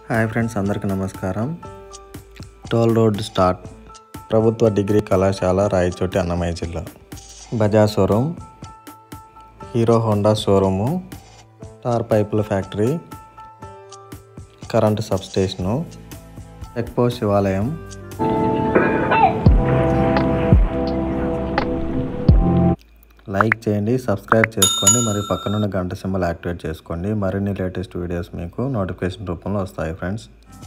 hi friends అందరికీ నమస్కారం toll road start ప్రభుత్వ డిగ్రీ కళాశాల రాయచోటి అన్నమయ్య జిల్లా Bajaj showroom Hero Honda showroom tar పైపుల ఫ్యాక్టరీ కరెంటు సబ్స్టేషను ఎక్పో శివాలయం లైక్ చేయండి సబ్స్క్రైబ్ చేసుకోండి మరియు పక్కనున్న గంట సింబల్ యాక్టివేట్ చేసుకోండి మరిన్ని లేటెస్ట్ వీడియోస్ మీకు నోటిఫికేషన్ రూపంలో వస్తాయి ఫ్రెండ్స్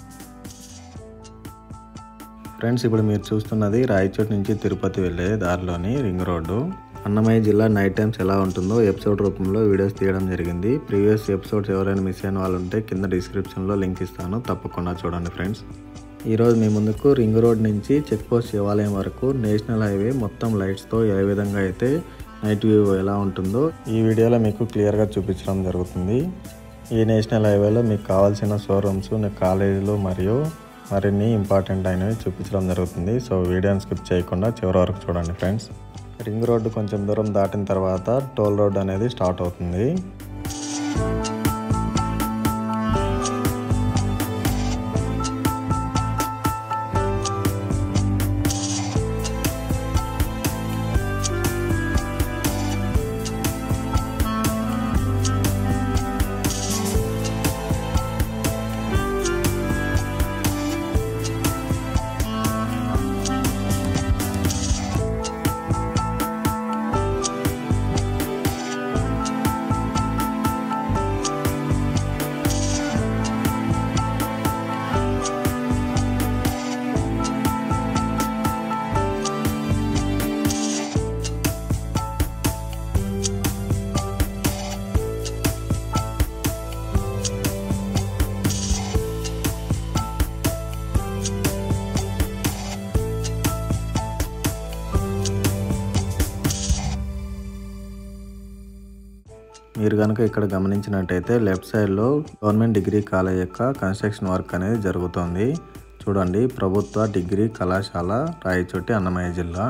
ఫ్రెండ్స్ ఇప్పుడు మీరు చూస్తున్నది రాయచోటి నుంచి తిరుపతి వెళ్ళే దారిలోని రింగ్ రోడ్డు అన్నమయ్య జిల్లా నైట్ టైమ్స్ ఎలా ఉంటుందో ఎపిసోడ్ రూపంలో వీడియోస్ తీయడం జరిగింది ప్రీవియస్ ఎపిసోడ్స్ ఎవరైనా మిస్ అయిన వాళ్ళు ఉంటే కింద డిస్క్రిప్షన్లో లింక్ ఇస్తాను తప్పకుండా చూడండి ఫ్రెండ్స్ ఈరోజు మీ ముందుకు రింగ్ రోడ్ నుంచి చెక్ పోస్ట్ శివాలయం వరకు నేషనల్ హైవే మొత్తం లైట్స్తో ఏ విధంగా అయితే నైట్ వ్యూ ఎలా ఉంటుందో ఈ వీడియోలో మీకు క్లియర్గా చూపించడం జరుగుతుంది ఈ నేషనల్ హైవేలో మీకు కావాల్సిన షోరూమ్స్ కాలేజీలు మరియు మరిన్ని ఇంపార్టెంట్ అయినవి చూపించడం జరుగుతుంది సో వీడియోని స్కిప్ చేయకుండా చివరి వరకు చూడండి ఫ్రెండ్స్ రింగ్ రోడ్డు కొంచెం దూరం దాటిన తర్వాత టోల్ రోడ్ అనేది స్టార్ట్ అవుతుంది మీరు కనుక ఇక్కడ గమనించినట్టయితే లెఫ్ట్ సైడ్లో గవర్నమెంట్ డిగ్రీ కాలేజ్ యొక్క కన్స్ట్రక్షన్ వర్క్ అనేది జరుగుతుంది చూడండి ప్రభుత్వ డిగ్రీ కళాశాల రాయచోటి అన్నమయ్య జిల్లా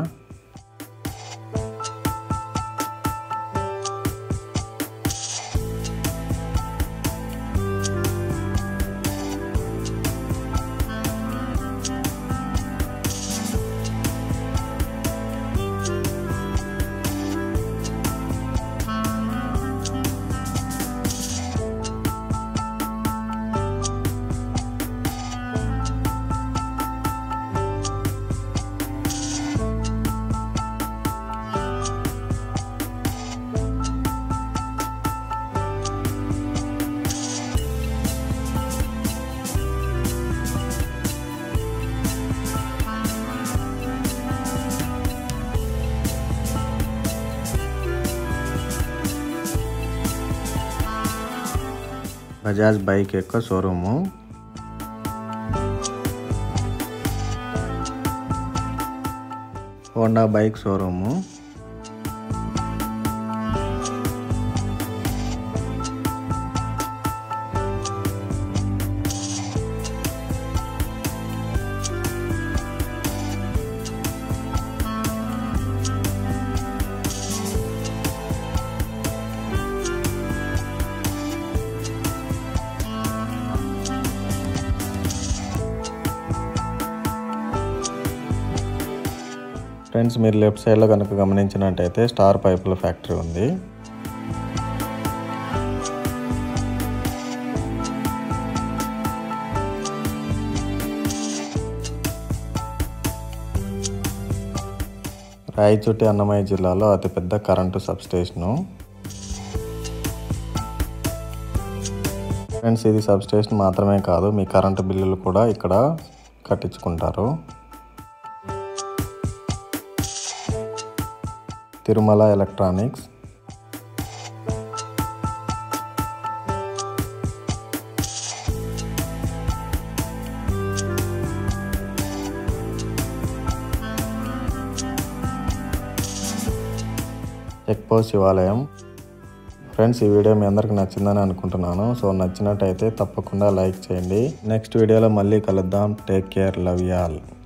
బజాజ్ బైక్ యొక్క showroom Honda bike showroom friends మీరు లెఫ్ట్ సైడ్లో కనుక గమనించినట్టయితే స్టార్ పైపుల ఫ్యాక్టరీ ఉంది రాయచోటి అన్నమయ్య జిల్లాలో అతిపెద్ద కరెంటు సబ్స్టేషను ఫ్రెండ్స్ ఇది సబ్స్టేషన్ మాత్రమే కాదు మీ కరెంటు బిల్లులు కూడా ఇక్కడ కట్టించుకుంటారు తిరుమల ఎలక్ట్రానిక్స్ ఎక్పో శివాలయం ఫ్రెండ్స్ ఈ వీడియో మీ అందరికి నచ్చిందని అనుకుంటున్నాను సో నచ్చినట్టయితే తప్పకుండా లైక్ చేయండి నెక్స్ట్ వీడియోలో మళ్ళీ కలుద్దాం take care love you all